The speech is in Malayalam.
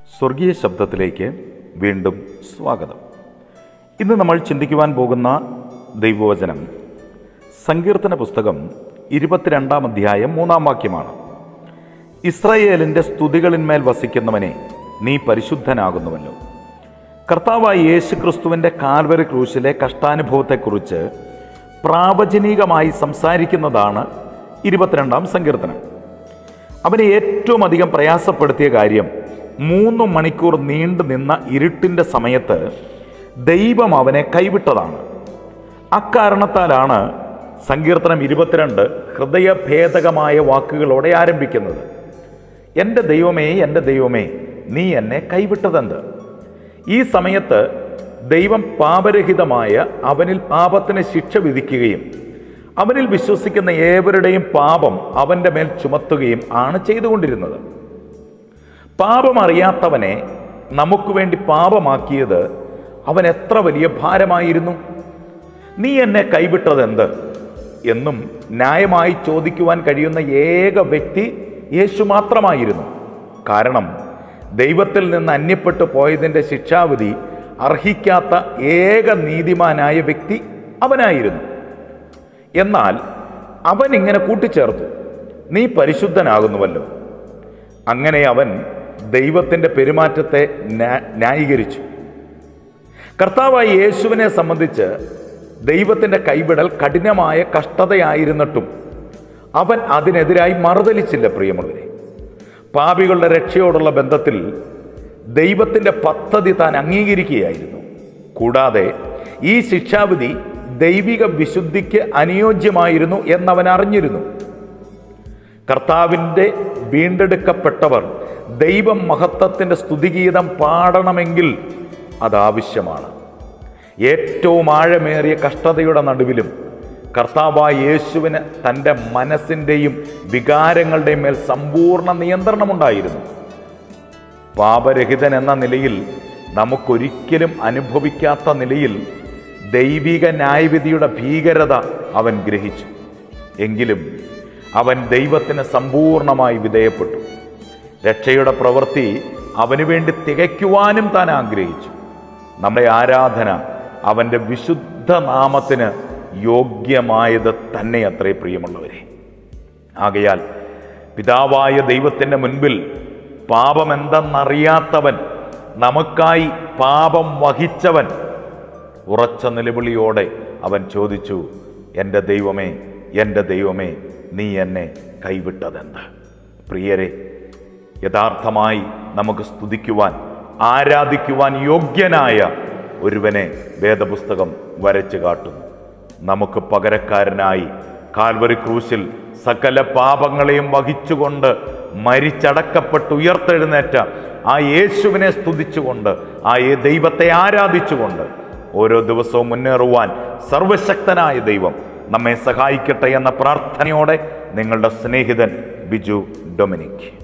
സ്വർഗീയ ശബ്ദത്തിലേക്ക് വീണ്ടും സ്വാഗതം ഇന്ന് നമ്മൾ ചിന്തിക്കുവാൻ പോകുന്ന ദൈവവചനം സങ്കീർത്തന പുസ്തകം ഇരുപത്തിരണ്ടാം അധ്യായം മൂന്നാം വാക്യമാണ് ഇസ്രായേലിൻ്റെ സ്തുതികളിന്മേൽ വസിക്കുന്നവനെ നീ പരിശുദ്ധനാകുന്നുവല്ലോ കർത്താവായ യേശു ക്രിസ്തുവിൻ്റെ കാൽവരി ക്രൂശിലെ കഷ്ടാനുഭവത്തെക്കുറിച്ച് പ്രാവചനികമായി സംസാരിക്കുന്നതാണ് ഇരുപത്തിരണ്ടാം സങ്കീർത്തനം അവനെ ഏറ്റവും അധികം പ്രയാസപ്പെടുത്തിയ കാര്യം മൂന്ന് മണിക്കൂർ നീണ്ടു നിന്ന ഇരുട്ടിൻ്റെ സമയത്ത് ദൈവം അവനെ കൈവിട്ടതാണ് അക്കാരണത്താലാണ് സങ്കീർത്തനം ഇരുപത്തിരണ്ട് ഹൃദയഭേദകമായ വാക്കുകളോടെ ആരംഭിക്കുന്നത് എൻ്റെ ദൈവമേ എൻ്റെ ദൈവമേ നീ എന്നെ കൈവിട്ടതെന്ത് ഈ സമയത്ത് ദൈവം പാപരഹിതമായ അവനിൽ പാപത്തിന് ശിക്ഷ വിധിക്കുകയും അവനിൽ വിശ്വസിക്കുന്ന ഏവരുടെയും പാപം അവൻ്റെ മേൽ ചുമത്തുകയും ആണ് ചെയ്തുകൊണ്ടിരുന്നത് പാപം അറിയാത്തവനെ നമുക്ക് വേണ്ടി പാപമാക്കിയത് അവൻ എത്ര വലിയ ഭാരമായിരുന്നു നീ എന്നെ കൈവിട്ടതെന്ത് എന്നും ന്യായമായി ചോദിക്കുവാൻ കഴിയുന്ന ഏക വ്യക്തി യേശു മാത്രമായിരുന്നു കാരണം ദൈവത്തിൽ നിന്ന് അന്യപ്പെട്ടു പോയതിൻ്റെ ശിക്ഷാവിധി അർഹിക്കാത്ത ഏക നീതിമാനായ വ്യക്തി അവനായിരുന്നു എന്നാൽ അവൻ ഇങ്ങനെ കൂട്ടിച്ചേർത്തു നീ പരിശുദ്ധനാകുന്നുവല്ലോ അങ്ങനെ അവൻ ദൈവത്തിൻ്റെ പെരുമാറ്റത്തെ ന്യാ- ന്യായീകരിച്ചു കർത്താവായ യേശുവിനെ സംബന്ധിച്ച് ദൈവത്തിൻ്റെ കൈവിടൽ കഠിനമായ കഷ്ടതയായിരുന്നിട്ടും അവൻ അതിനെതിരായി മറുതലിച്ചില്ല പ്രിയമുള്ളവരെ പാപികളുടെ രക്ഷയോടുള്ള ബന്ധത്തിൽ ദൈവത്തിൻ്റെ പദ്ധതി താൻ അംഗീകരിക്കുകയായിരുന്നു കൂടാതെ ഈ ശിക്ഷാവിധി ദൈവിക വിശുദ്ധിക്ക് അനുയോജ്യമായിരുന്നു എന്നവൻ അറിഞ്ഞിരുന്നു കർത്താവിൻ്റെ വീണ്ടെടുക്കപ്പെട്ടവർ ദൈവം മഹത്വത്തിൻ്റെ സ്തുതിഗീതം പാടണമെങ്കിൽ അതാവശ്യമാണ് ഏറ്റവും ആഴമേറിയ കഷ്ടതയുടെ നടുവിലും കർത്താവായ യേശുവിന് തൻ്റെ മനസ്സിൻ്റെയും വികാരങ്ങളുടെയും മേൽ സമ്പൂർണ്ണ നിയന്ത്രണമുണ്ടായിരുന്നു പാപരഹിതൻ എന്ന നിലയിൽ നമുക്കൊരിക്കലും അനുഭവിക്കാത്ത നിലയിൽ ദൈവിക ന്യായവിധിയുടെ ഭീകരത അവൻ ഗ്രഹിച്ചു എങ്കിലും അവൻ ദൈവത്തിന് സമ്പൂർണമായി വിധേയപ്പെട്ടു രക്ഷയുടെ പ്രവൃത്തി അവന് വേണ്ടി തികയ്ക്കുവാനും താൻ ആഗ്രഹിച്ചു നമ്മുടെ ആരാധന അവൻ്റെ വിശുദ്ധ നാമത്തിന് യോഗ്യമായത് തന്നെ അത്രേ പ്രിയമുള്ളവരെ ആകയാൽ പിതാവായ ദൈവത്തിൻ്റെ മുൻപിൽ പാപമെന്തെന്നറിയാത്തവൻ നമുക്കായി പാപം വഹിച്ചവൻ ഉറച്ച നിലവിളിയോടെ അവൻ ചോദിച്ചു എൻ്റെ ദൈവമേ എൻ്റെ ദൈവമേ നീ എന്നെ കൈവിട്ടതെന്ത് പ്രിയരെ യഥാർത്ഥമായി നമുക്ക് സ്തുതിക്കുവാൻ ആരാധിക്കുവാൻ യോഗ്യനായ ഒരുവനെ വേദപുസ്തകം വരച്ചു കാട്ടുന്നു നമുക്ക് പകരക്കാരനായി കാൽവരി ക്രൂശിൽ സകല പാപങ്ങളെയും വഹിച്ചുകൊണ്ട് മരിച്ചടക്കപ്പെട്ട് ഉയർത്തെഴുന്നേറ്റ ആ യേശുവിനെ സ്തുതിച്ചുകൊണ്ട് ആ യേ- ദൈവത്തെ ആരാധിച്ചുകൊണ്ട് ഓരോ ദിവസവും മുന്നേറുവാൻ സർവശക്തനായ ദൈവം നമ്മെ സഹായിക്കട്ടെ എന്ന പ്രാർത്ഥനയോടെ നിങ്ങളുടെ സ്നേഹിതൻ ബിജു ഡൊമിനിക്